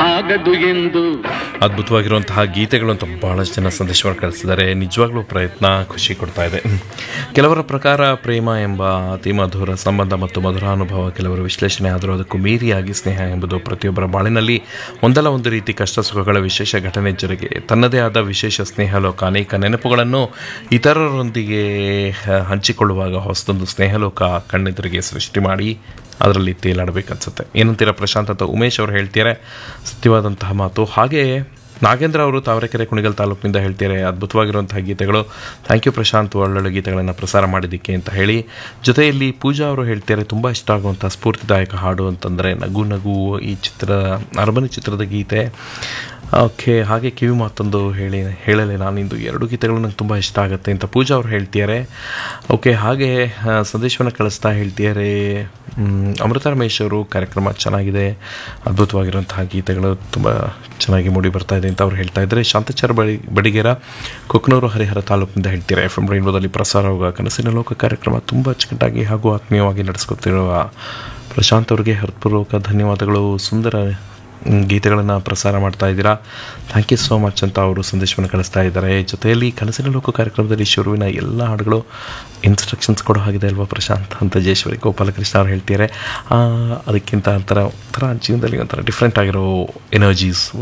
ಆಗದು ಎಂದು ಅದ್ಭುತವಾಗಿರುವಂತಹ ಗೀತೆಗಳು ಅಂತ ಬಹಳಷ್ಟು ಜನ ಸಂದೇಶವನ್ನು ಕಳಿಸಿದ್ದಾರೆ ನಿಜವಾಗ್ಲೂ ಪ್ರಯತ್ನ ಖುಷಿ ಕೊಡ್ತಾ ಇದೆ ಹ್ಮ್. ಕೆಲವರ ಪ್ರಕಾರ ಪ್ರೇಮ ಎಂಬ ಅತಿ ಮಧುರ ಸಂಬಂಧ ಮತ್ತು ಮಧುರ ಅನುಭವ ಕೆಲವರ ವಿಶ್ಲೇಷಣೆ ಆದರೂ ಅದಕ್ಕೂ ಮೀರಿಯಾಗಿ ಸ್ನೇಹ ಎಂಬುದು ಪ್ರತಿಯೊಬ್ಬರ ಬಾಳಿನಲ್ಲಿ ಒಂದಲ್ಲ ಒಂದು ರೀತಿ ಕಷ್ಟ ಸುಖಗಳ ವಿಶೇಷ ಘಟನೆ ಜೊತೆಗೆ ತನ್ನದೇ ಆದ ವಿಶೇಷ ಸ್ನೇಹ ಲೋಕ ಅನೇಕ ನೆನಪುಗಳನ್ನು ಇತರರೊಂದಿಗೆ ಹ- ಹಂಚಿಕೊಳ್ಳುವಾಗ ಹೊಸದೊಂದು ಸ್ನೇಹಲೋಕ ಕಣ್ಣೆದುರಿಗೆ ಸೃಷ್ಟಿ ಮಾಡಿ ಅದರಲ್ಲಿ ತೇಲಾಡಬೇಕನ್ಸುತ್ತೆ ಏನಂತೀರ ಪ್ರಶಾಂತ್ ಅಂತ ಉಮೇಶ್ ಅವರು ಹೇಳ್ತಾರೆ ಸತ್ಯವಾದಂತಹ ಮಾತು ಹಾಗೆ ನಾಗೇಂದ್ರ ಅವರು ತಾವರೆಕೆರೆ ಕುಣಿಗಲ್ ತಾಲೂಕಿನಿಂದ ಹೇಳ್ತಾರೆ ಅದ್ಭುತವಾಗಿರುವಂತಹ ಗೀತೆಗಳು ಥ್ಯಾಂಕ್ ಯು ಪ್ರಶಾಂತ್ ಒಳ್ಳೊಳ್ಳೆ ಗೀತೆಗಳನ್ನು ಪ್ರಸಾರ ಮಾಡಿದ್ದಕ್ಕೆ ಅಂತ ಹೇಳಿ ಜೊತೆಯಲ್ಲಿ ಪೂಜಾ ಅವರು ಹೇಳ್ತಾರೆ ತುಂಬ ಇಷ್ಟ ಆಗುವಂಥ ಸ್ಫೂರ್ತಿದಾಯಕ ಹಾಡು ಅಂತಂದರೆ ನಗು ನಗು ಈ ಚಿತ್ರ ಅರಮನೆ ಚಿತ್ರದ ಗೀತೆ ಓಕೆ ಹಾಗೆ ಕಿವಿ ಮಾತೊಂದು ಹೇಳಿ ಹೇಳಲೆ ನಾನಿಂದು ಎರಡು ಗೀತೆಗಳು ನಂಗೆ ತುಂಬ ಇಷ್ಟ ಆಗುತ್ತೆ ಅಂತ ಪೂಜಾ ಅವ್ರು ಹೇಳ್ತಿದ್ದಾರೆ ಓಕೆ ಹಾಗೆ ಆ, ಸಂದೇಶವನ್ನು ಕಳಿಸ್ತಾ ಹೇಳ್ತಿದ್ದಾರೆ ಮ್, ಅಮೃತ ರಮೇಶ್ ಅವರು ಕಾರ್ಯಕ್ರಮ ಚೆನ್ನಾಗಿದೆ ಅದ್ಭುತವಾಗಿರುವಂತಹ ಗೀತೆಗಳು ತುಂಬ ಚೆನ್ನಾಗಿ ಮೂಡಿ ಬರ್ತಾ ಇದೆ ಅಂತ ಅವ್ರು ಹೇಳ್ತಾ ಇದ್ದಾರೆ ಶಾಂತಚಾರ ಬಡಿ ಬಡಿಗೇರ ಕೊಕ್ಕನೂರು ಹರಿಹರ ತಾಲೂಕಿನಿಂದ ಹೇಳ್ತಾರೆ ಎಫ್ ಎಂ ರೈನ್ಬೋದಲ್ಲಿ ಪ್ರಸಾರವಾಗ ಕನಸಿನ ಲೋಕ ಕಾರ್ಯಕ್ರಮ ತುಂಬ ಅಚ್ಚುಕಟ್ಟಾಗಿ ಹಾಗೂ ಆತ್ಮೀಯವಾಗಿ ನಡೆಸ್ಕೊತಿರುವ ಪ್ರಶಾಂತ್ ಅವರಿಗೆ ಹೃತ್ಪೂರ್ವಕ ಧನ್ಯವಾದಗಳು ಸುಂದರ ಗೀತೆಗಳನ್ನು ಪ್ರಸಾರ ಮಾಡ್ತಾ ಇದ್ದೀರಾ ಥ್ಯಾಂಕ್ ಯು ಸೋ ಮಚ್ ಅಂತ ಅವರು ಸಂದೇಶವನ್ನು ಕಳಿಸ್ತಾ ಇದ್ದಾರೆ ಜೊತೆಯಲ್ಲಿ ಕನಸಿನ ಲೋಕ ಕಾರ್ಯಕ್ರಮದಲ್ಲಿ ಶುರುವಿನ ಎಲ್ಲ ಹಾಡುಗಳು ಇನ್ಸ್ಟ್ರಕ್ಷನ್ಸ್ ಕೊಡೋ ಹಾಗಿದೆ ಅಲ್ವಾ ಪ್ರಶಾಂತ್ ಅಂತ ಜಯೇಶ್ವರಿ ಗೋಪಾಲಕೃಷ್ಣ ಅವ್ರು ಹೇಳ್ತಿದ್ದಾರೆ ಆ, ಅದಕ್ಕಿಂತ ಒಂಥರ ಒಂಥರ ಜೀವನದಲ್ಲಿ ಒಂಥರ ಡಿಫ್ರೆಂಟ್ ಆಗಿರೋ ಎನರ್ಜೀಸ್